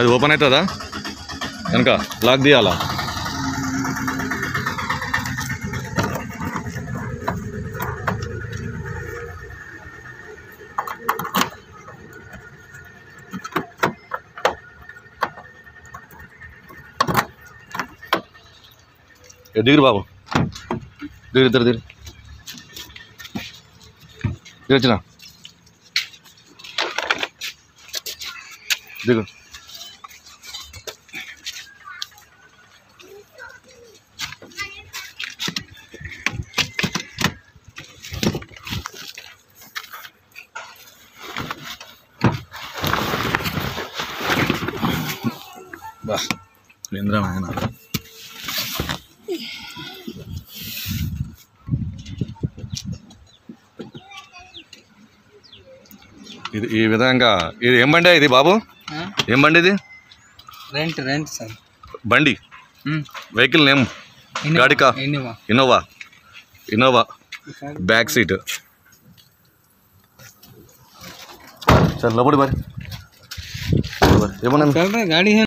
అది ఓపెన్ అవుతుందా వెనక లాక్ తీయాలా ఏ దిగురు బాబు దిగురు ఇద్దరు దిగురు దిగు వచ్చిన దిగు బా ఏంద్రా నాయన ఇది ఈ విధంగా ఇది ఏం బండి ఇది బాబు ఏం బండి ఇది రెంట్ రెంట్ సార్ బండి వెహికల్ నేమ్ గాడికా ఎన్నివా Innova Innova back seat sir లోపడి మరి ఏమన్నా गाड़ी है